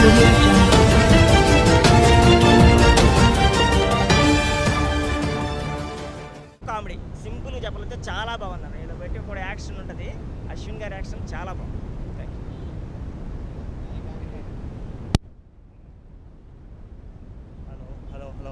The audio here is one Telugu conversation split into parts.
audio jungle. కామెడీ సింపుల్గా చెప్పాలంటే చాలా బాగుంది అన్న ఇలా పెట్టి కూడా యాక్షన్ ఉంటుంది అశ్విన్ గారి యాక్షన్ చాలా బాగుంది thank you hello hello hello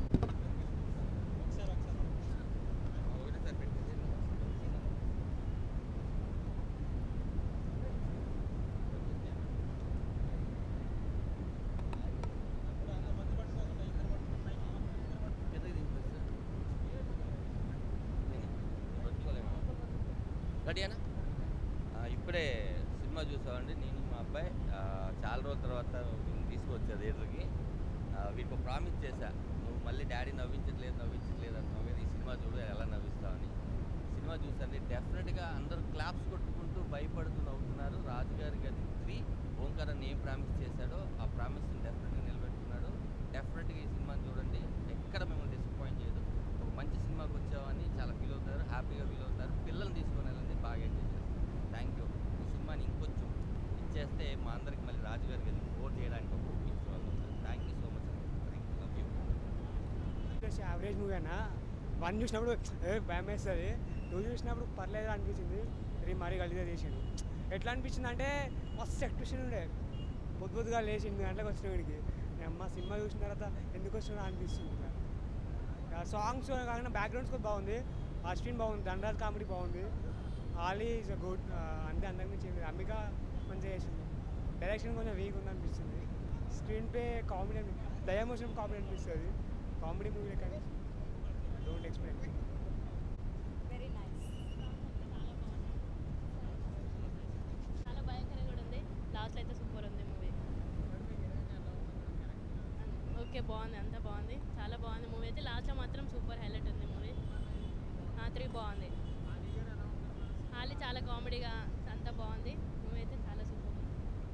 రెడీనా ఇప్పుడే సినిమా చూసామండి నేను మా అబ్బాయి ఆ, చాలా రోజుల తర్వాత వీడిని తీసుకొచ్చా థియేటర్కి ఆ, వీడికి ఒక ప్రామిస్ చేశా నువ్వు మళ్ళీ డాడీ నవ్వించట్లేదు నవ్వించట్లేదు అంటున్నావు కదా ఈ సినిమా చూడు ఎలా నవ్విస్తావని సినిమా చూసాను డెఫినెట్గా అందరూ క్లాప్స్ కొట్టుకుంటూ భయపడుతూ నవ్వుతున్నారు రాజుగారి గది త్రీ ఓంకార్ అని ఏం ప్రామిస్ చేశాడో ఆ ప్రామిస్ని డెఫినెట్గా నిలబెట్టుకున్నాడు డెఫినెట్గా ఈ సినిమాని చూడండి ఎక్కడ మిమ్మల్ని డిసప్పాయింట్ చేయదు ఒక మంచి సినిమాకి వచ్చామని చాలా ఫీల్ అవుతారు హ్యాపీగా ఫీల్ అవుతారు పిల్లల్ని తీసుకొని వెళ్ళండి బాగా ఎంజాయ్ చేస్తారు థ్యాంక్ యూ ఈ సినిమాని ఇంకొంచెం ఇచ్చేస్తే మా అందరికి మళ్ళీ రాజుగారి గది ఫోర్ చేయడానికి ఒక పిక్చర్ వాళ్ళు ఉంటారు thank you so much thank you love you వచ్చేసి యావరేజ్ మూవీ అన్న వన్ చూసినప్పుడు ఏ భయం వేస్తుంది టూ చూసినప్పుడు పర్లేదు అనిపించింది త్రీ మరీ గలీగా చేసిండు ఎట్లా అనిపించింది అంటే మస్తు ఎక్స్ప్రెషన్ ఉండే పొద్దు పొద్దుగా లేచి ఎనిమిది గంటలకు వచ్చిన వీడికి నేను అమ్మ సినిమా చూసిన తర్వాత ఎందుకు వచ్చినా అనిపిస్తుంది సాంగ్స్ కాకుండా బ్యాక్గ్రౌండ్స్ కూడా బాగుంది అశ్విన్ బాగుంది దండరాజ్ కామెడీ బాగుంది ఆలీ ఇస్ గుడ్ అంతే అందరికి మించి అంబిక మంచిగా చేసింది డైరెక్షన్ కొంచెం వీక్ ఉంది అనిపిస్తుంది స్క్రీన్ ప్లే కామెడీ దయ్యం వచ్చిన కామెడీ అనిపిస్తుంది కామెడీ మూవీ కానీ డోంట్ ఎక్స్పెక్ట్ వెరీ నైస్ చాలా భయంకరంగా కూడా ఉంది లాస్ట్లో అయితే సూపర్ ఉంది మూవీ ఓకే బాగుంది అంతా బాగుంది చాలా బాగుంది మూవీ అయితే లాస్ట్లో మాత్రం సూపర్ హైలైట్ ఉంది మూవీ త్రీ బాగుంది హాలి చాలా కామెడీగా అంతా బాగుంది మూవీ అయితే చాలా సూపర్ ఉంది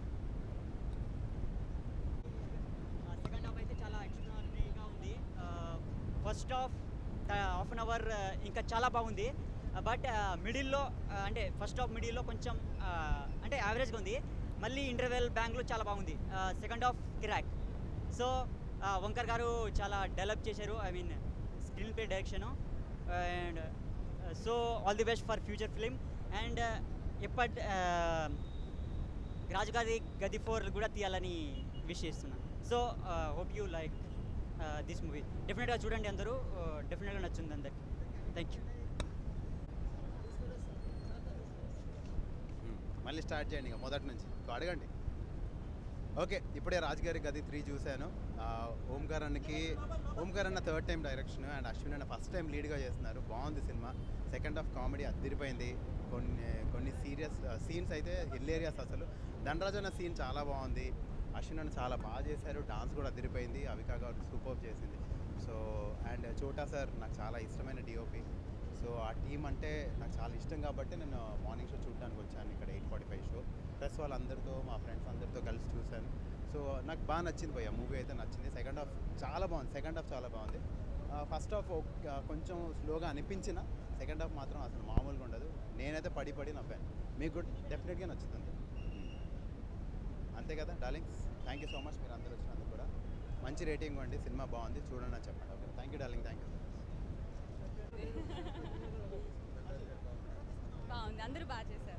సెకండ్ హాఫ్ అయితే చాలా ఎక్స్ట్రాడినరీగా ఉంది first half half an hour ఇంకా చాలా బాగుంది బట్ మిడిల్లో అంటే ఫస్ట్ హాఫ్ మిడిల్లో కొంచెం uh, అంటే యావరేజ్గా ఉంది మళ్ళీ ఇంటర్వెల్ బ్యాంక్లో చాలా బాగుంది సెకండ్ హాఫ్ కిరాక్ సో వంకర్ గారు చాలా డెవలప్ చేశారు I mean screenplay direction and so all the best for future film and ఎప్పటి రాజుగారి గది ఫోర్ కూడా తీయాలని విష్ చేస్తున్నాను so hope you like this movie డెఫినెట్గా చూడండి అందరూ డెఫినెట్గా నచ్చుంది అందరికి థ్యాంక్ యూ మళ్ళీ స్టార్ట్ చేయండి ఇక మొదటి నుంచి ఇంకో అడగండి ఓకే ఇప్పుడే రాజుగారి గది త్రీ చూశాను ఆ, ఓంకార్ అన్నకి ఓంకార్ అన్న third time direction and Ashwin అన్న ఫస్ట్ టైం లీడ్గా చేస్తున్నారు బాగుంది సినిమా సెకండ్ హాఫ్ కామెడీ అదిరిపోయింది కొన్ని కొన్ని సీరియస్ సీన్స్ అయితే హిల్లేరియస్ అసలు దండరాజు అన్న సీన్ చాలా బాగుంది అశ్విన్ అన్న చాలా బాగా చేశారు డాన్స్ కూడా అదిరిపోయింది అవికా గారు సూపర్ చేసింది సో అండ్ చోటా సార్ నాకు చాలా ఇష్టమైన డిఓపి సో ఆ టీం అంటే నాకు చాలా ఇష్టం కాబట్టి నేను మార్నింగ్ షో చూడడానికి వచ్చాను ఇక్కడ eight forty five show plus వాళ్ళందరితో మా ఫ్రెండ్స్ అందరితో కలిసి చూశాను సో నాకు బాగా నచ్చింది పోయా మూవీ అయితే నచ్చింది సెకండ్ హాఫ్ చాలా బాగుంది సెకండ్ హాఫ్ చాలా బాగుంది ఫస్ట్ హాఫ్ కొంచెం స్లోగా అనిపించిన సెకండ్ హాఫ్ మాత్రం అసలు మామూలుగా ఉండదు నేనైతే పడి పడి నవ్వాను మీకు కూడా డెఫినెట్గా నచ్చుతుంది అంతే కదా darlings thank you so much మీరు అందరూ వచ్చినందుకు కూడా మంచి రేటింగ్ ఇవ్వండి సినిమా బాగుంది చూడండి అని చెప్పండి okay thank you darling thank you బాగుంది అందరూ బాగా చేశారు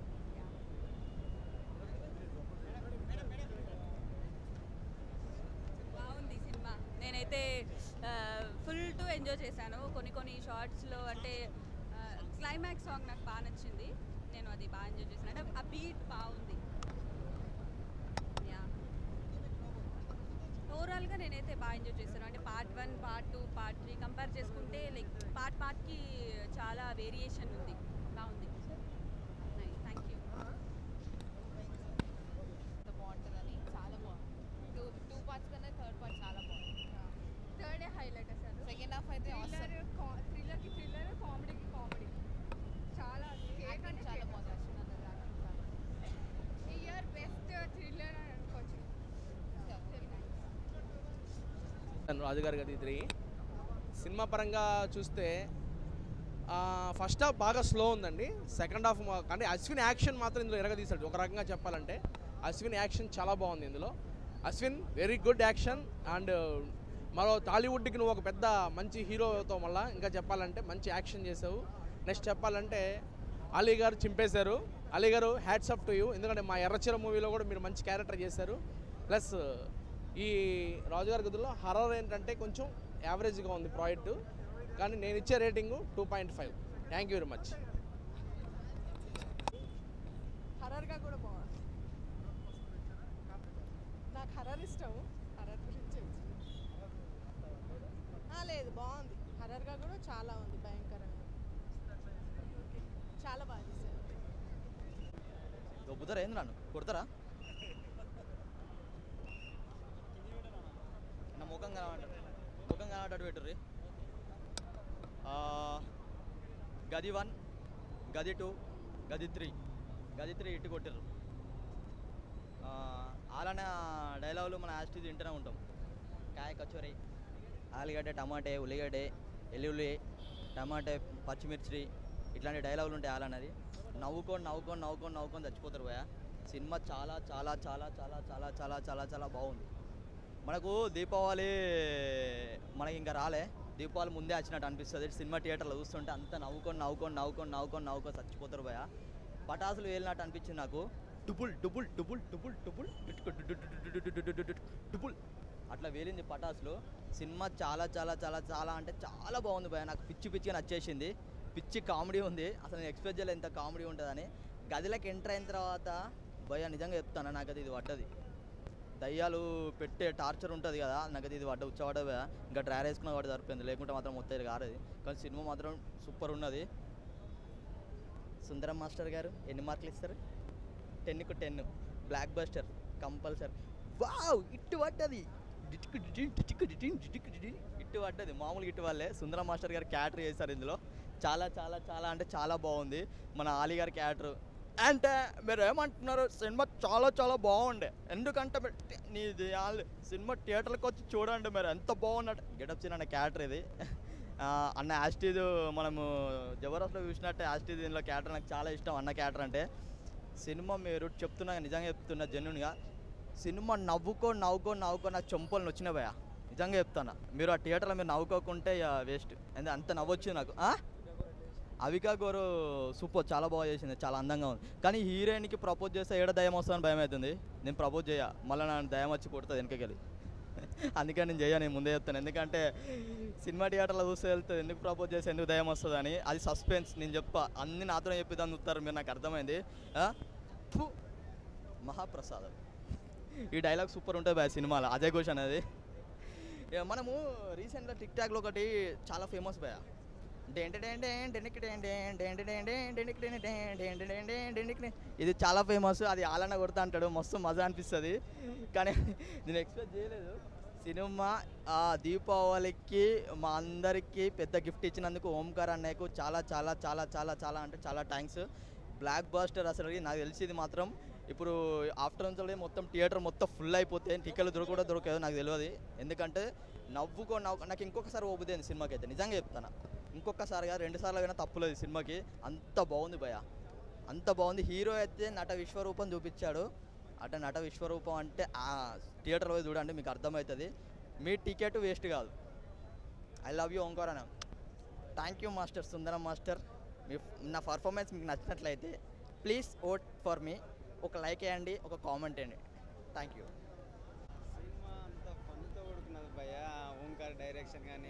బాగుంది సినిమా నేనైతే ఫుల్ టు ఎంజాయ్ చేశాను కొన్ని కొన్ని షార్ట్స్లో అంటే క్లైమాక్స్ సాంగ్ నాకు బాగా నచ్చింది నేను అది బాగా ఎంజాయ్ చేశాను అంటే ఆ బీట్ బాగుంది యా ఓవరాల్గా నేనైతే బాగా ఎంజాయ్ చేశాను అంటే part one part two part three compare చేసుకుంటే లైక్ పార్ట్ పార్ట్కి చాలా వేరియేషన్ ఉంది బాగుంది థ్యాంక్ యూ బాగుంటుందని చాలా బాగుంది టూ టూ పార్ట్స్ కన్నా థర్డ్ పార్ట్ చాలా బాగుంది థర్డ్ హైలైట్ అసలు సెకండ్ హాఫ్ అయితే థ్రిల్లర్ థ్రిల్లర్కి థ్రిల్లర్ కామెడీకి కామెడీ చాలా యాక్టింగ్ చాలా బాగుంది అశ్విన్ అన్న యాక్టింగ్ చాలా బాగుంది ఇయర్ బెస్ట్ థ్రిల్లర్ అని అనుకోవచ్చు తను రాజుగారి గది త్రీ సినిమా పరంగా చూస్తే ఫస్ట్ హాఫ్ బాగా స్లో ఉందండి సెకండ్ హాఫ్ కానీ అశ్విన్ యాక్షన్ మాత్రం ఇందులో ఎరగదీశాడు ఒక రకంగా చెప్పాలంటే అశ్విన్ యాక్షన్ చాలా బాగుంది ఇందులో Ashwin very good action and మరో టాలీవుడ్కి నువ్వు ఒక పెద్ద మంచి హీరో అవుతావు మళ్ళా ఇంకా చెప్పాలంటే మంచి యాక్షన్ చేసావు నెక్స్ట్ చెప్పాలంటే అలీ గారు చింపేశారు అలీ గారు హ్యాట్స్ అప్ టు యూ ఎందుకంటే మా ఎర్రచీర మూవీలో కూడా మీరు మంచి క్యారెక్టర్ చేశారు ప్లస్ ఈ రాజుగారి గదిలో హర్రర్ ఏంటంటే కొంచెం యావరేజ్గా ఉంది ప్రాజెక్టు కానీ నేను ఇచ్చే rating two point five thank you very much హర్రర్గా కూడా బాగుంది నాకు హర్రర్ ఇష్టం హర్రర్ గురించి లేదు బాగుంది హర్రర్గా కూడా చాలా ఉంది భయంకరంగా చాలా బాగా చేశారు దొబ్బుతారా ఏంది నన్ను కొడతారా నా ముఖం కనబడ్డాడు ముఖం కనబడ్డాడు పెట్టుర్రి గది వన్ గది టూ గది త్రీ గది త్రీ ఇటు కొట్టారు అలానే డైలాగులు మన యాస్టీ తింటూనే ఉంటాం కాయ కచోరీ ఆలుగడ్డ టమాటే ఉల్లిగడ్డ ఎల్లుల్లి టమాటే పచ్చిమిర్చి ఇట్లాంటి డైలాగులు ఉంటాయి అలానది నవ్వుకొని నవ్వుకొని నవ్వుకొని నవ్వుకొని చచ్చిపోతారు పోయా సినిమా చాలా చాలా చాలా చాలా చాలా చాలా చాలా చాలా బాగుంది మనకు దీపావళి మనకి ఇంకా రాలే దీపావళి ముందే వచ్చినట్టు అనిపిస్తుంది సినిమా థియేటర్లో చూస్తుంటే అంత నవ్వుకొని నవ్వుకొని నవ్వుకొని నవ్వుకొని నవ్వుకొని చచ్చిపోతారు భయ పటాసులు వేలినట్టు అనిపించింది నాకు డుబుల్ డుబుల్ డుబుల్ డుబుల్ డుబుల్ డుబుల్ అట్లా వేలింది పటాసులు సినిమా చాలా చాలా చాలా చాలా అంటే చాలా బాగుంది భయ నాకు పిచ్చి పిచ్చిగా నచ్చేసింది పిచ్చి కామెడీ ఉంది అసలు నేను ఎక్స్పెక్ట్ చేయలేదు ఎంత కామెడీ ఉంటుందని గదిలోకి ఎంటర్ అయిన తర్వాత భయ నిజంగా చెప్తాను నాకు అది ఇది పడ్డది దయ్యాలు పెట్టే టార్చర్ ఉంటుంది కదా నాకు ఇది పడ్డ ఉచ్చబడ్డ ఇంకా డ్రైర్ వేసుకున్న వాడు సరిపోయింది లేకుంటే మాత్రం మొత్తం ఇది కారది కానీ సినిమా మాత్రం సూపర్ ఉన్నది సుందరం మాస్టర్ గారు ఎన్ని మార్కులు ఇస్తారు టెన్కు ten blockbuster compulsory wow ఇట్టు పడ్డది డిటిక్ డిటిన్ డిటిక్ డిటిన్ డిటిక్ డిటిన్ ఇట్టు పడ్డది మామూలుగా ఇట్టు వాళ్ళే సుందరం మాస్టర్ గారు క్యాటర్ చేశారు ఇందులో చాలా చాలా చాలా అంటే చాలా బాగుంది మన ఆలీ గారి క్యాటర్ అంటే మీరు ఏమంటున్నారు సినిమా చాలా చాలా బాగుండే ఎందుకంటే మీరు టి- నీది ఆల్- సినిమా థియేటర్కి వచ్చి చూడండి మీరు ఎంత బాగున్నట్టు గెటప్ చిన్న క్యాటర్ ఇది ఆ, అన్న యాస్టీజ్ మనము జబర్దస్త్లో చూసినట్టే యాస్టీజ్ దీనిలో క్యాటర్ నాకు చాలా ఇష్టం అన్న క్యాటర్ అంటే సినిమా మీరు చెప్తున్నా నిజంగా చెప్తున్నా జెన్యున్గా సినిమా నవ్వుకో నవ్వుకో నవ్వుకో నాకు చెంపలు నొచ్చిన భయ నిజంగా చెప్తాను మీరు ఆ థియేటర్లో మీరు నవ్వుకోకుంటే వేస్ట్ ఎందుకంటే అంత నవ్వొచ్చింది నాకు ఆ? అవికా గోరు సూపర్ చాలా బాగా చేసింది చాలా అందంగా ఉంది కానీ హీరోయిన్కి ప్రపోజ్ చేస్తే ఏడ దయం వస్తుందని భయం అవుతుంది నేను ప్రపోజ్ చేయ మళ్ళీ నా దయం వచ్చి కొడుతుంది వెనకకెళ్ళి అందుకని నేను చెయ్య నేను ముందే చెప్తాను ఎందుకంటే సినిమా థియేటర్లో చూస్తే వెళ్తుంది ఎందుకు ప్రపోజ్ చేస్తే ఎందుకు దయం వస్తుంది అని అది సస్పెన్స్ నేను చెప్పా అన్ని నాతో చెప్పి దాన్ని చూస్తారు మీరు నాకు అర్థమైంది ఆ? ఫు. మహాప్రసాదం ఈ డైలాగ్ సూపర్ ఉంటుంది బాయ్ సినిమాలో అజయ్ ఘోష్ అనేది ఇక మనము రీసెంట్గా టిక్ టాక్లో ఒకటి చాలా ఫేమస్ బాయ్ ఇది చాలా ఫేమస్ అది ఆలన కొడతా అంటాడు మస్తు మజా అనిపిస్తుంది కానీ నేను ఎక్స్పెక్ట్ చేయలేదు సినిమా ఆ దీపావళికి మా అందరికీ పెద్ద గిఫ్ట్ ఇచ్చినందుకు ఓంకార్ అన్నయ్యకు చాలా చాలా చాలా చాలా చాలా అంటే చాలా థ్యాంక్స్ బ్లాక్ బాస్టర్ అసలు నాకు తెలిసింది మాత్రం ఇప్పుడు ఆఫ్టర్నూన్ చదివి మొత్తం థియేటర్ మొత్తం ఫుల్ అయిపోతే టికెట్లు దొరక కూడా దొరకదు నాకు తెలియదు ఎందుకంటే నవ్వుకో నవ్వు నాకు ఇంకొకసారి ఓపుదేంది సినిమాకి అయితే నిజంగా చెప్తాను ఇంకొకసారిగా రెండు సార్లు అయినా తప్పులేదు ఈ సినిమాకి అంత బాగుంది భయ అంత బాగుంది హీరో అయితే నట విశ్వరూపం చూపించాడు అట నట విశ్వరూపం అంటే ఆ థియేటర్లో పోయి చూడండి మీకు అర్థమవుతుంది మీ టికెట్ వేస్ట్ కాదు ఐ లవ్ యూ ఓంకార్ అన్న thank you master Sundaram master మీ నా పర్ఫార్మెన్స్ మీకు నచ్చినట్లయితే ప్లీజ్ ఓట్ ఫర్ మీ ఒక లైక్ వేయండి ఒక కామెంట్ వేయండి థ్యాంక్ యూ సినిమా అంతా ఫన్తో కొడుకున్నది భయ ఓంకార్ డైరెక్షన్ కానీ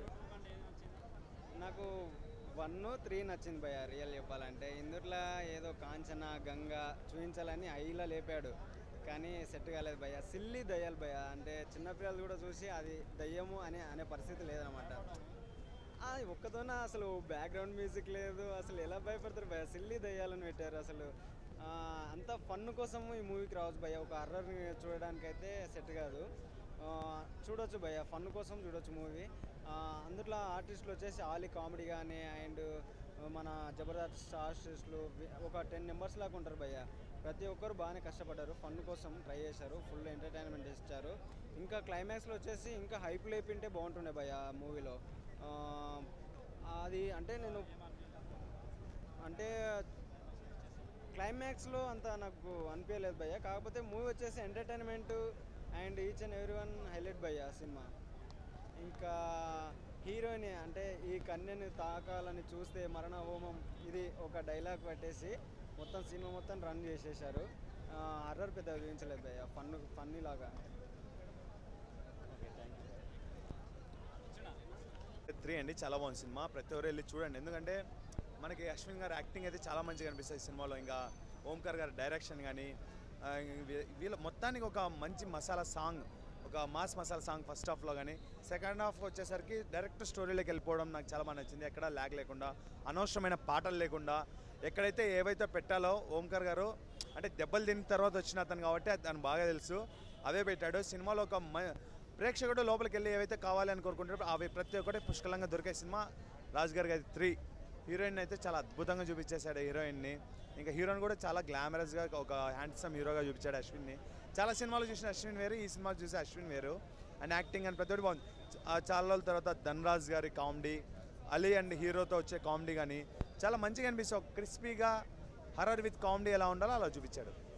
నాకు వన్ త్రీ నచ్చింది భయ రియల్ చెప్పాలంటే ఇందుట్లో ఏదో కాంచన గంగ చూపించాలని ఐలా లేపాడు కానీ సెట్ కాలేదు భయ సిల్లి దయ్యాలు భయ అంటే చిన్నపిల్లలు కూడా చూసి అది దయ్యము అనే అనే పరిస్థితి లేదనమాట అది ఒక్కతోనే అసలు బ్యాక్గ్రౌండ్ మ్యూజిక్ లేదు అసలు ఎలా భయపడతారు భయ సిల్లి దయ్యాలను పెట్టారు అసలు ఆ, అంత ఫన్ కోసం ఈ మూవీకి రావచ్చు భయ ఒక హర్రర్ని చూడడానికైతే సెట్ కాదు ఆ, చూడొచ్చు భయ ఫన్ కోసం చూడొచ్చు మూవీ అందులో ఆర్టిస్టులు వచ్చేసి ఆలీ కామెడీ కానీ అండ్ మన జబర్దస్త్ ఆర్టిస్టులు వి- ఒక టెన్ మెంబర్స్ లాగా ఉంటారు భయ్య ప్రతి ఒక్కరు బాగానే కష్టపడ్డారు ఫన్ కోసం ట్రై చేశారు ఫుల్ ఎంటర్టైన్మెంట్ ఇచ్చారు ఇంకా క్లైమాక్స్లో వచ్చేసి ఇంకా హైప్ లేపింటే బాగుంటుండే భయ్య మూవీలో అది అంటే నేను అంటే క్లైమాక్స్లో అంత నాకు అనిపించలేదు భయ్య కాకపోతే మూవీ వచ్చేసి entertainment and each and every one highlight భయ్య సినిమా ఇంకా హీరోయిన్ అంటే ఈ కన్యని తాకాలని చూస్తే మరణ హోమం ఇది ఒక డైలాగ్ పెట్టేసి మొత్తం సినిమా మొత్తం రన్ చేసేసారు హర్రర్ పెద్ద చూపించలేదు భయ్య ఫన్ ఫన్నీ లాగా ఓకే థ్యాంక్ యూ త్రీ అండి చాలా బాగుంది సినిమా ప్రతి ఒక్కరు వెళ్ళి చూడండి ఎందుకంటే మనకి అశ్విన్ గారి యాక్టింగ్ అయితే చాలా మంచిగా అనిపిస్తుంది సినిమాలో ఇంకా ఓంకార్ గారి డైరెక్షన్ కానీ ఆ, వీ- వీళ్ళ మొత్తానికి ఒక మంచి మసాలా సాంగ్ ఒక మాస్ మసాలా సాంగ్ ఫస్ట్ హాఫ్లో కానీ సెకండ్ హాఫ్ వచ్చేసరికి డైరెక్ట్ స్టోరీలోకి వెళ్ళిపోవడం నాకు చాలా బాగా నచ్చింది ఎక్కడ ల్యాగ్ లేకుండా అనవసరమైన పాటలు లేకుండా ఎక్కడైతే ఏవైతే పెట్టాలో ఓంకార్ గారు అంటే దెబ్బలు తిన్న తర్వాత వచ్చిన అతను కాబట్టి అది తను బాగా తెలుసు అవే పెట్టాడు సినిమాలో ఒక మ- ప్రేక్షకుడు లోపలికి వెళ్ళి ఏవైతే కావాలి అని కోరుకుంటారో అవి ప్రతి ఒక్కటి పుష్కలంగా దొరికే సినిమా రాజ్ గారికి అది త్రీ హీరోయిన్ అయితే చాలా అద్భుతంగా చూపించేశాడు హీరోయిన్ని ఇంకా హీరోయిన్ కూడా చాలా గ్లామరస్గా ఒక హ్యాండ్సమ్ హీరోగా చూపించాడు అశ్విన్ని చాలా సినిమాలు చూసిన అశ్విన్ వేరు ఈ సినిమా చూసి అశ్విన్ వేరు అండ్ యాక్టింగ్ అని ప్రతి ఒక్కటి బాగుంది ఆ చాలా రోజుల తర్వాత ధనరాజ్ గారి కామెడీ అలీ అండ్ హీరోతో వచ్చే కామెడీ కానీ చాలా మంచిగా అనిపిస్తుంది ఒక క్రిస్పీగా హర్రర్ విత్ కామెడీ ఎలా ఉండాలో అలా చూపించాడు